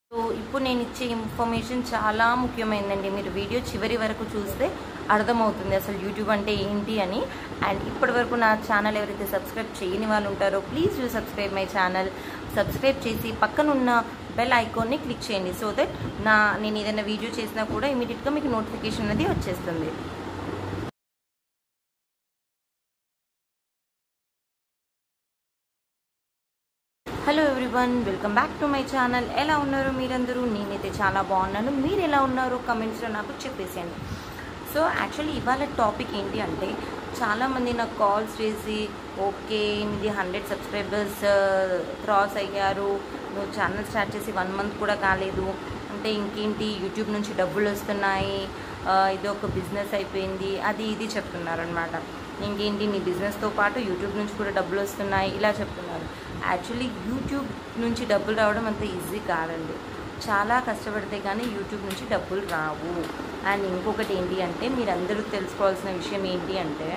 so ఇప్పుడు నేను ఇచ్చే ఇన్ఫర్మేషన్ చాలా ముఖ్యమైనదండి మీరు వీడియో చివరి వరకు చూస్తే అర్థమవుతుంది అసలు యూట్యూబ్ అంటే ఏంటి అని అండ్ ఇప్పటి వరకు నా ఛానల్ ఎవరైతే సబ్స్క్రైబ్ చేయని వాళ్ళు ఉంటారో please you subscribe my channel subscribe చేసి పక్కనున్న బెల్ ఐకాన్ని క్లిక్ చేయండి సో దట్ నా నేను ఏదైనా వీడియో చేసినా కూడా ఇమీడియట్గా మీకు నోటిఫికేషన్ అనేది వచ్చేస్తుంది hello everyone welcome back to my channel ఎలా ఉన్నారు మీరందరూ నేనైతే చాలా బాగున్నాను మీరు ఎలా ఉన్నారు కమెంట్స్లో నాకు చెప్పేసేయండి సో యాక్చువల్లీ ఇవాళ టాపిక్ ఏంటి అంటే చాలామంది నాకు కాల్స్ చేసి ఓకే మీది హండ్రెడ్ సబ్స్క్రైబర్స్ క్రాస్ అయ్యారు నువ్వు ఛానల్ స్టార్ట్ చేసి వన్ మంత్ కూడా కాలేదు అంటే ఇంకేంటి యూట్యూబ్ నుంచి డబ్బులు వస్తున్నాయి ఆ, ఇది ఒక బిజినెస్ అయిపోయింది అది ఇది చెప్తున్నారు అనమాట ఇంకేంటి నీ బిజినెస్తో పాటు యూట్యూబ్ నుంచి కూడా డబ్బులు వస్తున్నాయి ఇలా చెప్తున్నారు యాక్చువల్లీ యూట్యూబ్ నుంచి డబ్బులు రావడం అంత ఈజీ కాదండి చాలా కష్టపడితే కానీ యూట్యూబ్ నుంచి డబ్బులు రావు అండ్ ఇంకొకటి ఏంటి అంటే మీరు అందరూ తెలుసుకోవాల్సిన విషయం ఏంటి అంటే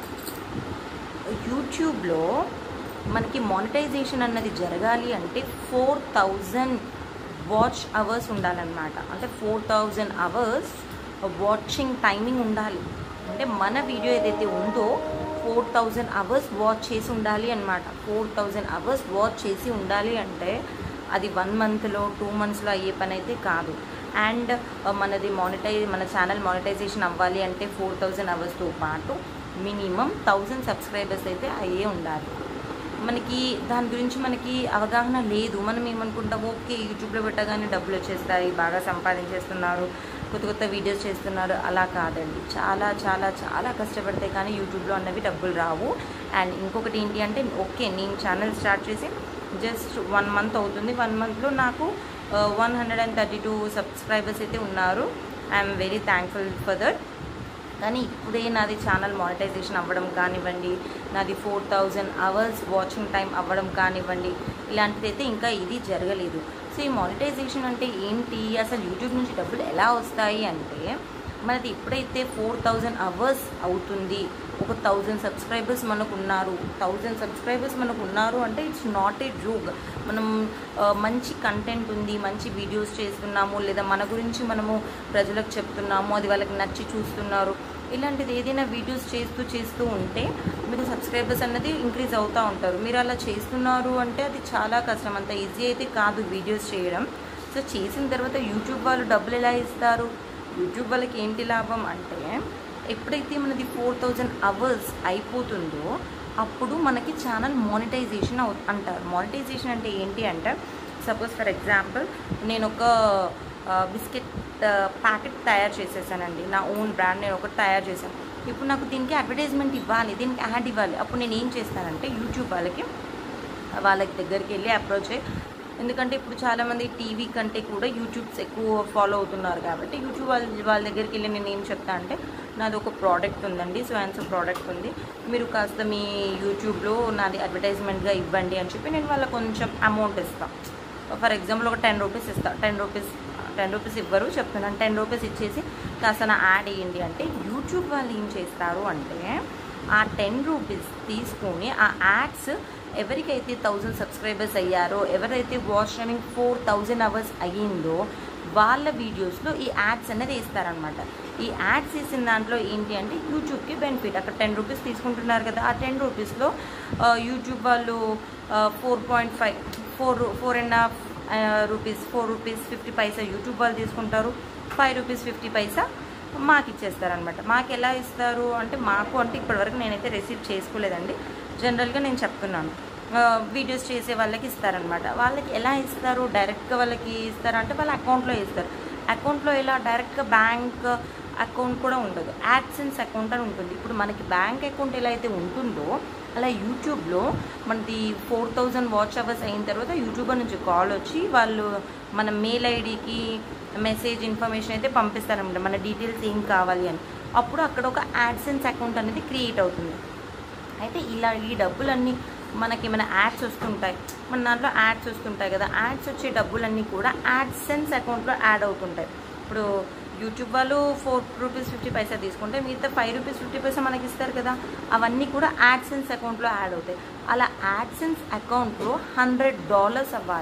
యూట్యూబ్లో మనకి మానిటైజేషన్ అన్నది జరగాలి అంటే ఫోర్ థౌజండ్ వాచ్ అవర్స్ ఉండాలన్నమాట అంటే four thousand hours watching timing ఉండాలి అంటే మన వీడియో ఏదైతే ఉందో ఫోర్ థౌజండ్ అవర్స్ వాచ్ చేసి ఉండాలి అనమాట ఫోర్ థౌజండ్ అవర్స్ వాచ్ చేసి ఉండాలి అంటే అది వన్ మంత్లో టూ మంత్స్లో అయ్యే పని అయితే కాదు అండ్ మనది మానిటైజ్ మన ఛానల్ మానిటైజేషన్ అవ్వాలి అంటే ఫోర్ థౌజండ్ అవర్స్తో పాటు మినిమం థౌజండ్ సబ్స్క్రైబర్స్ అయితే అయ్యే ఉండాలి మనకి దాని గురించి మనకి అవగాహన లేదు మనం ఏమనుకుంటాం ఓకే యూట్యూబ్లో పెట్టగానే డబ్బులు వచ్చేస్తాయి బాగా సంపాదించేస్తున్నారు కొత్త కొత్త వీడియోస్ చేస్తున్నారు అలా కాదండి చాలా చాలా చాలా కష్టపడితే కానీ యూట్యూబ్లో అన్నవి డబ్బులు రావు అండ్ ఇంకొకటి ఏంటి అంటే ఓకే నేను ఛానల్ స్టార్ట్ చేసి జస్ట్ వన్ మంత్ అవుతుంది వన్ మంత్లో నాకు one hundred and thirty two subscribers అయితే ఉన్నారు I'm very thankful for that కానీ ఇప్పుడే నాది ఛానల్ మానిటైజేషన్ అవ్వడం కానివ్వండి నాది four thousand hours watching time అవ్వడం కానివ్వండి ఇలాంటిది అయితే ఇంకా ఇది జరగలేదు సో ఈ మానిటైజేషన్ అంటే ఏంటి అసలు యూట్యూబ్ నుంచి డబ్బులు ఎలా వస్తాయి అంటే మనది ఎప్పుడైతే ఫోర్ థౌజండ్ అవర్స్ అవుతుంది ఒక థౌజండ్ సబ్స్క్రైబర్స్ మనకు ఉన్నారు థౌజండ్ సబ్స్క్రైబర్స్ మనకు ఉన్నారు అంటే ఇట్స్ నాట్ ఏ జోక్ మనం ఆ, మంచి కంటెంట్ ఉంది మంచి వీడియోస్ చేస్తున్నాము లేదా మన గురించి మనము ప్రజలకు చెప్తున్నాము అది వాళ్ళకి నచ్చి చూస్తున్నారు ఇలాంటిది ఏదైనా వీడియోస్ చేస్తూ చేస్తూ ఉంటే మీకు సబ్స్క్రైబర్స్ అన్నది ఇంక్రీజ్ అవుతూ ఉంటారు మీరు అలా చేస్తున్నారు అంటే అది చాలా కష్టం అంత ఈజీ అయితే కాదు వీడియోస్ చేయడం సో చేసిన తర్వాత యూట్యూబ్ వాళ్ళు డబ్బులు ఎలా ఇస్తారు యూట్యూబ్ వాళ్ళకి ఏంటి లాభం అంటే ఎప్పుడైతే మనది ఫోర్ థౌజండ్ అవర్స్ అయిపోతుందో అప్పుడు మనకి ఛానల్ మానిటైజేషన్ అవు అంటారు మానిటైజేషన్ అంటే ఏంటి అంటే సపోజ్ ఫర్ ఎగ్జాంపుల్ నేను ఒక బిస్కెట్ ప్యాకెట్ తయారు చేసేసానండి నా ఓన్ బ్రాండ్ నేను ఒకటి తయారు చేశాను ఇప్పుడు నాకు దీనికి అడ్వర్టైజ్మెంట్ ఇవ్వాలి దీనికి యాడ్ ఇవ్వాలి అప్పుడు నేను ఏం చేస్తానంటే యూట్యూబ్ వాళ్ళకి వాళ్ళకి దగ్గరికి వెళ్ళి అప్రోచ్ అయ్యి ఎందుకంటే ఇప్పుడు చాలామంది టీవీ కంటే కూడా యూట్యూబ్స్ ఎక్కువ ఫాలో అవుతున్నారు కాబట్టి యూట్యూబ్ వాళ్ళ వాళ్ళ దగ్గరికి వెళ్ళి నేను ఏం చెప్తా అంటే నాది ఒక ప్రోడక్ట్ ఉందండి సో అండ్ సో ప్రోడక్ట్ ఉంది మీరు కాస్త మీ యూట్యూబ్లో నాది అడ్వర్టైజ్మెంట్గా ఇవ్వండి అని చెప్పి నేను వాళ్ళకి కొంచెం అమౌంట్ ఇస్తాను ఫర్ ఎగ్జాంపుల్ ఒక టెన్ రూపీస్ ఇస్తాను టెన్ రూపీస్ టెన్ రూపీస్ ఇవ్వరు చెప్తున్నాను టెన్ రూపీస్ ఇచ్చేసి కాస్త నా యాడ్ వేయండి అంటే యూట్యూబ్ వాళ్ళు ఏం చేస్తారు అంటే ఆ టెన్ రూపీస్ తీసుకొని ఆ యాడ్స్ ఎవరికైతే థౌజండ్ సబ్స్క్రైబర్స్ అయ్యారో ఎవరైతే watch timing four thousand hours అయ్యిందో వాళ్ళ వీడియోస్లో ఈ యాడ్స్ అనేది వేస్తారనమాట ఈ యాడ్స్ వేసిన దాంట్లో ఏంటి అంటే యూట్యూబ్కి బెనిఫిట్ అక్కడ టెన్ రూపీస్ తీసుకుంటున్నారు కదా ఆ టెన్ రూపీస్లో యూట్యూబ్ వాళ్ళు four point five four four and half rupees four rupees fifty paisa YouTube వాళ్ళు తీసుకుంటారు ఫైవ్ రూపీస్ ఫిఫ్టీ పైసా మాకు ఇచ్చేస్తారనమాట మాకు ఎలా ఇస్తారు అంటే మాకు అంటే ఇప్పటివరకు నేనైతే రిసీవ్ చేసుకోలేదండి జనరల్గా నేను చెప్తున్నాను ఆ, వీడియోస్ చేసే వాళ్ళకి ఇస్తారనమాట వాళ్ళకి ఎలా ఇస్తారు డైరెక్ట్గా వాళ్ళకి ఇస్తారంటే వాళ్ళ అకౌంట్లో ఇస్తారు అకౌంట్లో ఎలా డైరెక్ట్గా బ్యాంక్ అకౌంట్ కూడా ఉండదు యాడ్సెన్స్ అకౌంట్ అని ఉంటుంది ఇప్పుడు మనకి బ్యాంక్ అకౌంట్ ఎలా అయితే ఉంటుందో అలా యూట్యూబ్లో మనది ఫోర్ థౌజండ్ వాచ్ అవర్స్ అయిన తర్వాత యూట్యూబర్ నుంచి కాల్ వచ్చి వాళ్ళు మన మెయిల్ ఐడికి మెసేజ్ ఇన్ఫర్మేషన్ అయితే పంపిస్తారనమాట మన డీటెయిల్స్ ఏం కావాలి అని అప్పుడు అక్కడ ఒక యాడ్సెన్స్ అకౌంట్ అనేది క్రియేట్ అవుతుంది అయితే ఇలా ఈ డబ్బులన్నీ మనకి ఏమైనా యాడ్స్ వస్తుంటాయి మన దాంట్లో యాడ్స్ వస్తుంటాయి కదా యాడ్స్ వచ్చే డబ్బులన్నీ కూడా యాడ్సెన్స్ అకౌంట్లో యాడ్ అవుతుంటాయి ఇప్పుడు యూట్యూబ్ వాళ్ళు ఫోర్ రూపీస్ ఫిఫ్టీ పైసా తీసుకుంటే మిగతా ఫైవ్ రూపీస్ ఫిఫ్టీ పైసా మనకి ఇస్తారు కదా అవన్నీ కూడా యాడ్సెన్స్ అకౌంట్లో యాడ్ అవుతాయి అలా యాడ్సెన్స్ అకౌంట్లో హండ్రెడ్ డాలర్స్ అవ్వాలి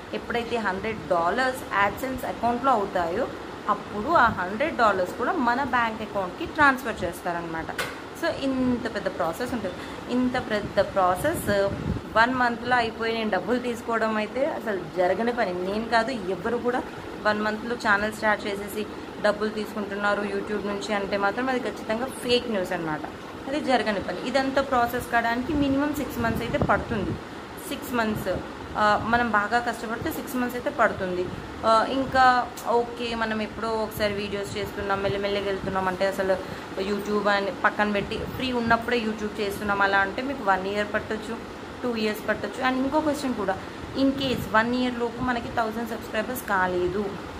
ఎప్పుడైతే హండ్రెడ్ డాలర్స్ యాడ్సెన్స్ అకౌంట్లో అవుతాయో అప్పుడు ఆ హండ్రెడ్ డాలర్స్ కూడా మన బ్యాంక్ అకౌంట్కి ట్రాన్స్ఫర్ చేస్తారనమాట సో ఇంత పెద్ద ప్రాసెస్ ఉంటుంది ఇంత పెద్ద ప్రాసెస్ వన్ మంత్లో అయిపోయి నేను డబ్బులు తీసుకోవడం అయితే అసలు జరగని పని నేను కాదు ఎవరు కూడా వన్ మంత్లో ఛానల్ స్టార్ట్ చేసేసి డబ్బులు తీసుకుంటున్నారు యూట్యూబ్ నుంచి అంటే మాత్రం అది ఖచ్చితంగా ఫేక్ న్యూస్ అనమాట అది జరగని పని ఇదంతా ప్రాసెస్ కావడానికి మినిమం సిక్స్ మంత్స్ అయితే పడుతుంది సిక్స్ మంత్స్ మనం బాగా కష్టపడితే సిక్స్ మంత్స్ అయితే పడుతుంది ఆ, ఇంకా ఓకే మనం ఎప్పుడో ఒకసారి వీడియోస్ చేస్తున్నాం మెల్లిమెల్లిగా వెళ్తున్నాం అంటే అసలు యూట్యూబ్ అని పక్కన పెట్టి ఫ్రీ ఉన్నప్పుడే యూట్యూబ్ చేస్తున్నాం అలా అంటే మీకు వన్ ఇయర్ పట్టొచ్చు టూ ఇయర్స్ పట్టొచ్చు అండ్ ఇంకో క్వశ్చన్ కూడా ఇన్ కేస్ వన్ ఇయర్ లోపు మనకి థౌజండ్ సబ్స్క్రైబర్స్ కాలేదు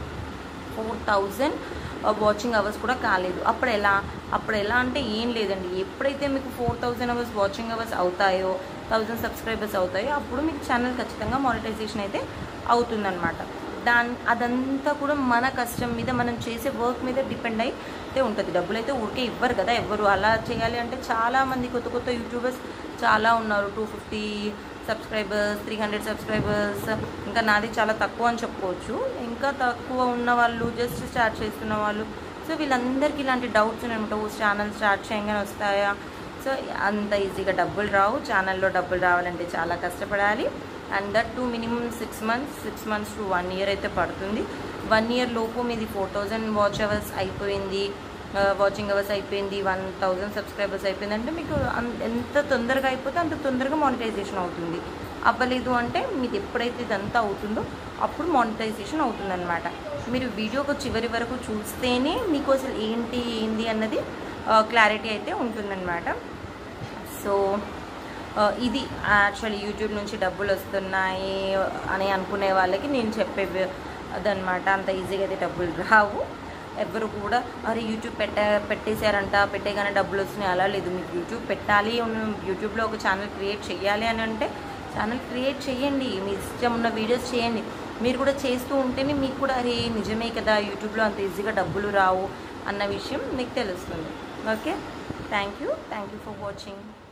ఫోర్ థౌజండ్ వాచింగ్ అవర్స్ కూడా కాలేదు అప్పుడు ఎలా అప్పుడు ఎలా అంటే ఏం లేదండి ఎప్పుడైతే మీకు four thousand hours watching hours అవుతాయో థౌజండ్ సబ్స్క్రైబర్స్ అవుతాయో అప్పుడు మీకు ఛానల్ ఖచ్చితంగా మానిటైజేషన్ అయితే అవుతుందన్నమాట దాని అదంతా కూడా మన కష్టం మీద మనం చేసే వర్క్ మీద డిపెండ్ అయితే ఉంటుంది డబ్బులు అయితే ఊరికే ఇవ్వరు కదా ఎవ్వరు అలా చేయాలి అంటే చాలామంది కొత్త కొత్త యూట్యూబర్స్ చాలా ఉన్నారు two fifty subscribers three hundred subscribers ఇంకా నాది చాలా తక్కువ అని చెప్పుకోవచ్చు ఇంకా తక్కువ ఉన్న వాళ్ళు జస్ట్ స్టార్ట్ చేస్తున్న వాళ్ళు సో వీళ్ళందరికీ ఇలాంటి డౌట్స్ ఉన్నాయన్నమాట ఓ ఛానల్ స్టార్ట్ చేయగానే వస్తాయా సో అంత ఈజీగా డబ్బులు రావు ఛానల్లో డబ్బులు రావాలంటే చాలా కష్టపడాలి and that too minimum six months six months to one year అయితే పడుతుంది వన్ ఇయర్ లోపు మీది ఫోర్ థౌజండ్ వాచ్ అవర్స్ అయిపోయింది వాచింగ్ అవర్స్ అయిపోయింది వన్ థౌజండ్ సబ్స్క్రైబర్స్ అయిపోయింది అంటే మీకు అన్- ఎంత తొందరగా అయిపోతే అంత తొందరగా మానిటైజేషన్ అవుతుంది అవ్వలేదు అంటే మీకు ఎప్పుడైతే ఇదంతా అవుతుందో అప్పుడు మానిటైజేషన్ అవుతుందన్నమాట మీరు వీడియోకి చివరి వరకు చూస్తేనే మీకు అసలు ఏంటి ఏంది అన్నది క్లారిటీ అయితే ఉంటుందన్నమాట సో ఆ, ఇది యాక్చువల్లీ యూట్యూబ్ నుంచి డబ్బులు వస్తున్నాయి అని అనుకునే వాళ్ళకి నేను చెప్పే అదనమాట అంత ఈజీగా అయితే డబ్బులు రావు ఎవరు కూడా అరే యూట్యూబ్ పెట్ట పెట్టేశారంట పెట్టేగానే డబ్బులు వస్తున్నాయి అలా లేదు మీకు యూట్యూబ్ పెట్టాలి ఉన్- యూట్యూబ్లో ఒక ఛానల్ క్రియేట్ చేయాలి అని అంటే ఛానల్ క్రియేట్ చేయండి మీ ఇష్టం ఉన్న వీడియోస్ చేయండి మీరు కూడా చేస్తూ ఉంటేనే మీకు కూడా అరే నిజమే కదా యూట్యూబ్లో అంత ఈజీగా డబ్బులు రావు అన్న విషయం మీకు తెలుస్తుంది okay thank you thank you for watching